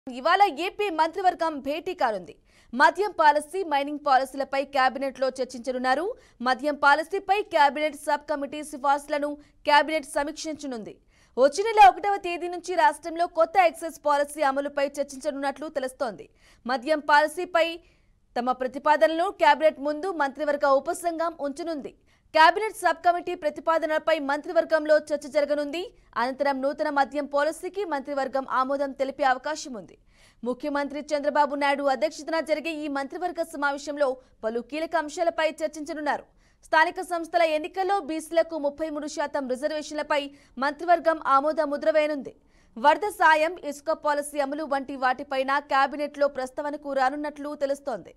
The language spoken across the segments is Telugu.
ఇవాళ ఏపీ మంత్రివర్గం భేటీ కానుంది మద్యం పాలసీ మైనింగ్ పాలసీలపై కేబినెట్ లో చర్చించనున్నారు మద్యం పాలసీపై కేబినెట్ సబ్ కమిటీ సిఫార్సులను కేబినెట్ సమీక్షించనుంది వచ్చే నెల ఒకటవ తేదీ నుంచి రాష్ట్రంలో కొత్త ఎక్సైజ్ పాలసీ అమలుపై చర్చించనున్నట్లు తెలుస్తోంది మద్యం పాలసీపై తమ ప్రతిపాదనలను కేబినెట్ ముందు మంత్రివర్గ ఉపసంఘం ఉంచనుంది కేబినెట్ సబ్ కమిటీ ప్రతిపాదనలపై మంత్రివర్గంలో చర్చ జరగనుంది అనంతరం నూతన మద్యం పాలసీకి మంత్రివర్గం ఆమోదం తెలిపే అవకాశం ఉంది ముఖ్యమంత్రి చంద్రబాబు నాయుడు అధ్యక్షతన జరిగే ఈ మంత్రివర్గ సమావేశంలో పలు కీలక అంశాలపై చర్చించనున్నారు స్థానిక సంస్థల ఎన్నికల్లో బీసీలకు ముప్పై మూడు శాతం రిజర్వేషన్లపై మంత్రివర్గం ఆమోద ముద్ర వేయనుంది వరద సాయం ఇసుక పాలసీ అమలు వంటి వాటిపైన కేబినెట్లో ప్రస్తావనకు రానున్నట్లు తెలుస్తోంది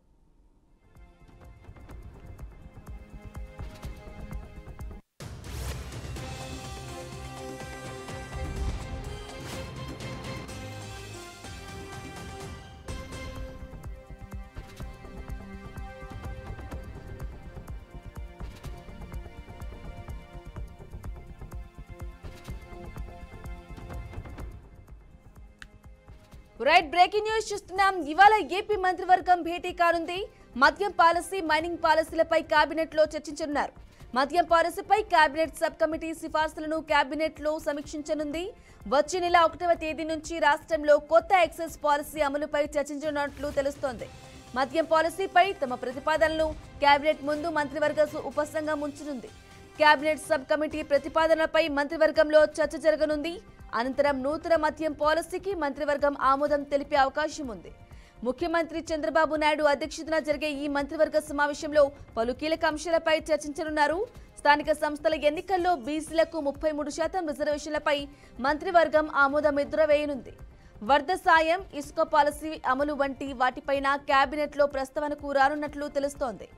రైట్ బ్రేకింగ్ న్యూస్ చూస్తున్నాం ఇవాళ ఏపీ మంత్రివర్గం భేటీ కానుంది మద్యం పాలసీ మైనింగ్ పాలసీలపై కేబినెట్ లో చర్చించనున్నారు మద్యం పాలసీపై కేబినెట్ సబ్ కమిటీ సిఫార్సులను కేబినెట్ లో సమీక్షించనుంది వచ్చే నెల ఒకటవ తేదీ నుంచి రాష్ట్రంలో కొత్త ఎక్సైజ్ పాలసీ అమలుపై చర్చించనున్నట్లు తెలుస్తోంది మద్యం పాలసీపై తమ ప్రతిపాదనలు కేబినెట్ ముందు మంత్రివర్గ ఉపసంఘం ఉంచనుంది కేబినెట్ సబ్ కమిటీ ప్రతిపాదనలపై మంత్రివర్గంలో చర్చ జరగనుంది అనంతరం నూతన మద్యం పాలసీకి మంత్రివర్గం ఆమోదం తెలిపే అవకాశం ఉంది ముఖ్యమంత్రి చంద్రబాబు నాయుడు అధ్యక్షతన జరిగే ఈ మంత్రివర్గ సమావేశంలో పలు కీలక అంశాలపై చర్చించనున్నారు స్థానిక సంస్థల ఎన్నికల్లో బీసీలకు ముప్పై మూడు శాతం రిజర్వేషన్లపై మంత్రివర్గం ఆమోదం ఎదుర వేయనుంది వరద సాయం ఇసుక పాలసీ అమలు వంటి వాటిపైన కేబినెట్లో ప్రస్తావనకు రానున్నట్లు తెలుస్తోంది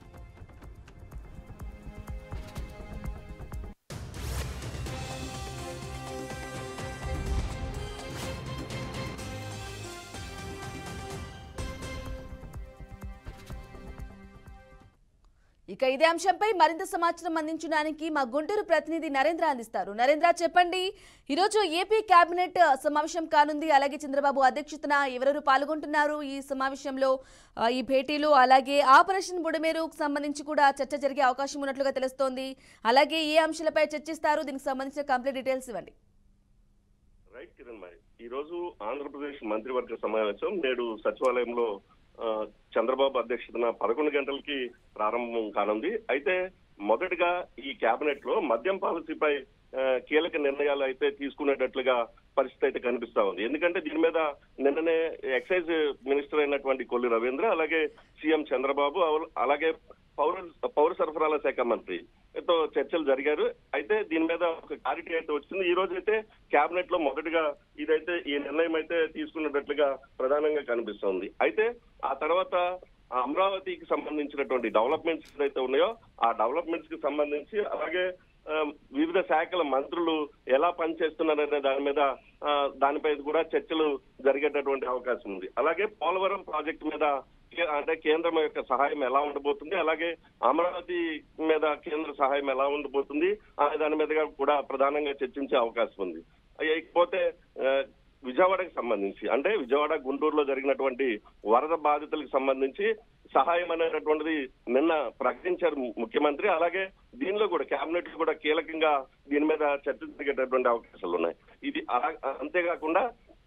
ఇక ఇదే అంశంపై మరింత సమాచారం అందించడానికి మా గుంటూరు ప్రతినిధి నరేంద్ర అందిస్తారు నరేంద్ర చెప్పండి ఈరోజు ఏపీ కేబినెట్ సమావేశం కానుంది అలాగే చంద్రబాబు అధ్యక్షతన ఎవరెవరు పాల్గొంటున్నారు ఈ సమావేశంలో ఆ, ఈ భేటీలు అలాగే ఆపరేషన్ బుడమేరుకు సంబంధించి కూడా చర్చ జరిగే అవకాశం ఉన్నట్లుగా తెలుస్తోంది అలాగే ఏ అంశాలపై చర్చిస్తారు దీనికి సంబంధించిన కంప్లీట్ డీటెయిల్స్ ఇవ్వండి రైట్ కిరణ్ మరి ఈ రోజు ఆంధ్రప్రదేశ్ మంత్రివర్గ సమావేశం నేడు సచివాలయంలో ఆ, చంద్రబాబు అధ్యక్షతన పదకొండు గంటలకి ప్రారంభం కానుంది అయితే మొదటగా ఈ కేబినెట్ లో మద్యం పాలసీపై ఆ, కీలక నిర్ణయాలు అయితే తీసుకునేటట్లుగా పరిస్థితి అయితే కనిపిస్తా ఉంది ఎందుకంటే దీని మీద నిన్ననే ఎక్సైజ్ మినిస్టర్ అయినటువంటి కొల్లి రవీంద్ర అలాగే సీఎం చంద్రబాబు అవ- అలాగే పౌర పౌర సరఫరాల శాఖ మంత్రి తో చర్చలు జరిగారు అయితే దీని మీద ఒక క్లారిటీ అయితే వచ్చింది ఈ రోజు అయితే కేబినెట్ లో మొదటగా ఇదైతే ఈ నిర్ణయం అయితే తీసుకున్నట్లుగా ప్రధానంగా కనిపిస్తోంది అయితే ఆ తర్వాత ఆ అమరావతికి సంబంధించినటువంటి డెవలప్మెంట్స్ ఏదైతే ఉన్నాయో ఆ డెవలప్మెంట్స్ కి సంబంధించి అలాగే ఆ, వివిధ శాఖల మంత్రులు ఎలా పనిచేస్తున్నారనే దాని మీద ఆ, దానిపై కూడా చర్చలు జరిగేటటువంటి అవకాశం ఉంది అలాగే పోలవరం ప్రాజెక్టు మీద కే- అంటే కేంద్రం యొక్క సహాయం ఎలా ఉండబోతుంది అలాగే అమరావతి మీద కేంద్ర సహాయం ఎలా ఉండబోతుంది అనే దాని మీద కూడా ప్రధానంగా చర్చించే అవకాశం ఉంది ఇకపోతే ఆ, విజయవాడకి సంబంధించి అంటే విజయవాడ గుంటూరులో జరిగినటువంటి వరద బాధితులకు సంబంధించి సహాయం అనేటటువంటిది నిన్న ప్రకటించారు ము- ముఖ్యమంత్రి అలాగే దీనిలో కూడా కేబినెట్ లో కూడా కీలకంగా దీని మీద చర్చ జరిగేటటువంటి అవకాశాలు ఉన్నాయి ఇది అలా- అంతేకాకుండా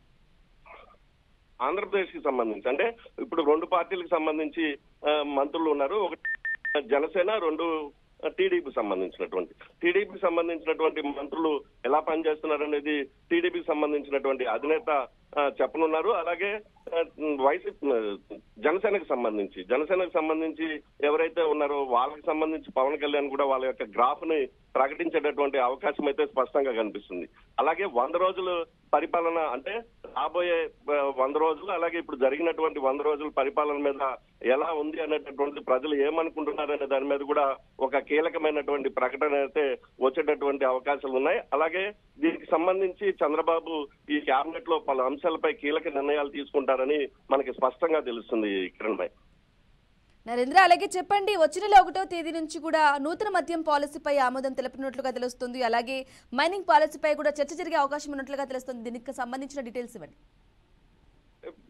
ఆంధ్రప్రదేశ్ కి సంబంధించి అంటే ఇప్పుడు రెండు పార్టీలకు సంబంధించి ఆ, మంత్రులు ఉన్నారు ఒకటి జనసేన రెండు టీడీపీ సంబంధించినటువంటి టీడీపీ సంబంధించినటువంటి మంత్రులు ఎలా పనిచేస్తున్నారు అనేది టీడీపీకి సంబంధించినటువంటి అధినేత ఆ, చెప్పనున్నారు అలాగే ఆ, వైసీపీ జనసేనకు సంబంధించి జనసేనకు సంబంధించి ఎవరైతే ఉన్నారో వాళ్ళకి సంబంధించి పవన్ కళ్యాణ్ కూడా వాళ్ళ యొక్క గ్రాఫ్ ని ప్రకటించేటటువంటి అవకాశం అయితే స్పష్టంగా కనిపిస్తుంది అలాగే వంద రోజులు పరిపాలన అంటే రాబోయే ఆ, వంద రోజులు అలాగే ఇప్పుడు జరిగినటువంటి వంద రోజుల పరిపాలన మీద ఎలా ఉంది అనేటటువంటి ప్రజలు ఏమనుకుంటున్నారు అనే దాని మీద కూడా ఒక కీలకమైనటువంటి ప్రకటన అయితే వచ్చేటటువంటి అవకాశాలు ఉన్నాయి అలాగే దీనికి సంబంధించి చంద్రబాబు ఈ కేబినెట్ లో పలు అంశాలపై కీలక నిర్ణయాలు తీసుకుంటారని మనకి స్పష్టంగా తెలుస్తుంది కిరణ్ భాయ్ నరేంద్ర అలాగే చెప్పండి వచ్చే నెల ఒకటో తేదీ నుంచి కూడా నూతన మద్యం పాలసీపై ఆమోదం తెలిపినట్లుగా తెలుస్తుంది అలాగే మైనింగ్ పాలసీపై కూడా చర్చ జరిగే అవకాశం ఉన్నట్లుగా తెలుస్తుంది దీనికి సంబంధించిన డీటెయిల్స్ ఇవ్వండి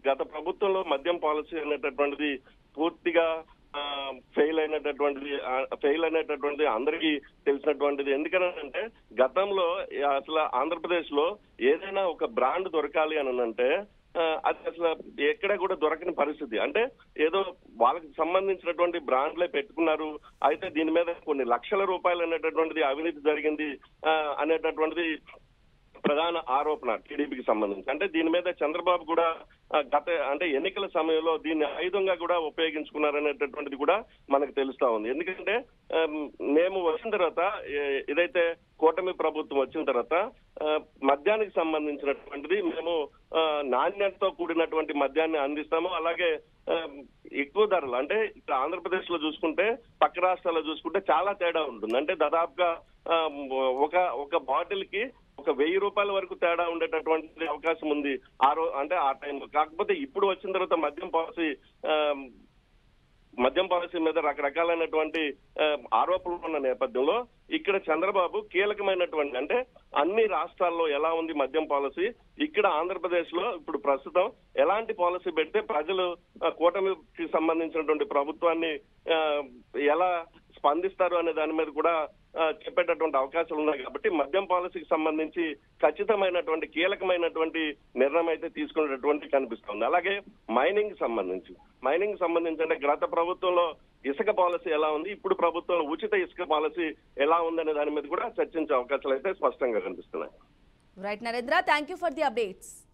గత ప్రభుత్వంలో మద్యం పాలసీ అనేటటువంటిది పూర్తిగా ఫెయిల్ అయినటువంటిది ఫెయిల్ అయినటువంటిది అందరికీ తెలిసినటువంటిది ఎందుకనంటే గతంలో అసలు ఆంధ్రప్రదేశ్ లో ఏదైనా ఒక బ్రాండ్ దొరకాలి అని అంటే ఆ, అది అసలు ఎక్కడ కూడా దొరకని పరిస్థితి అంటే ఏదో వాళ్ళకి సంబంధించినటువంటి బ్రాండ్లే పెట్టుకున్నారు అయితే దీని మీద కొన్ని లక్షల రూపాయలు అనేటటువంటిది అవినీతి జరిగింది ఆ, అనేటటువంటిది ప్రధాన ఆరోపణ టీడీపీకి సంబంధించి అంటే దీని మీద చంద్రబాబు కూడా ఆ, గత అంటే ఎన్నికల సమయంలో దీన్ని ఆయుధంగా కూడా ఉపయోగించుకున్నారనేటటువంటిది కూడా మనకు తెలుస్తా ఉంది ఎందుకంటే ఆమ్, మేము వచ్చిన తర్వాత ఏ- ఏదైతే కూటమి ప్రభుత్వం వచ్చిన తర్వాత ఆ, మద్యానికి సంబంధించినటువంటిది మేము ఆ, నాణ్యతతో కూడినటువంటి మద్యాన్ని అందిస్తాము అలాగే ఆమ్, ఎక్కువ ధరలు అంటే ఇక్కడ ఆంధ్రప్రదేశ్ లో చూసుకుంటే పక్క రాష్ట్రాల్లో చూసుకుంటే చాలా తేడా ఉంటుంది అంటే దాదాపుగా ఆమ్, ఒక ఒక బాటిల్ కి ఒక వెయ్యి రూపాయల వరకు తేడా ఉండేటటువంటి అవకాశం ఉంది ఆ రో అంటే ఆ టైంలో కాకపోతే ఇప్పుడు వచ్చిన తర్వాత మద్యం పాలసీ ఆమ్, మద్యం పాలసీ మీద రకరకాలైనటువంటి ఆ, ఆరోపణలు ఉన్న నేపథ్యంలో ఇక్కడ చంద్రబాబు కీలకమైనటువంటి అంటే అన్ని రాష్ట్రాల్లో ఎలా ఉంది మద్యం పాలసీ ఇక్కడ ఆంధ్రప్రదేశ్ లో ఇప్పుడు ప్రస్తుతం ఎలాంటి పాలసీ పెడితే ప్రజలు ఆ, కూటమికి సంబంధించినటువంటి ప్రభుత్వాన్ని ఆ, ఎలా స్పందిస్తారు అనే దాని మీద కూడా ఆ, చెప్పేటటువంటి అవకాశాలు ఉన్నాయి కాబట్టి మద్యం పాలసీకి సంబంధించి ఖచ్చితమైనటువంటి కీలకమైనటువంటి నిర్ణయం అయితే తీసుకునేటటువంటి కనిపిస్తుంది అలాగే మైనింగ్ సంబంధించి మైనింగ్ సంబంధించి అంటే గత ప్రభుత్వంలో ఇసుక పాలసీ ఎలా ఉంది ఇప్పుడు ప్రభుత్వంలో ఉచిత ఇసుక పాలసీ ఎలా ఉందనే దాని మీద కూడా చర్చించే అవకాశాలు అయితే స్పష్టంగా కనిపిస్తున్నాయి right Narendra thank you for the updates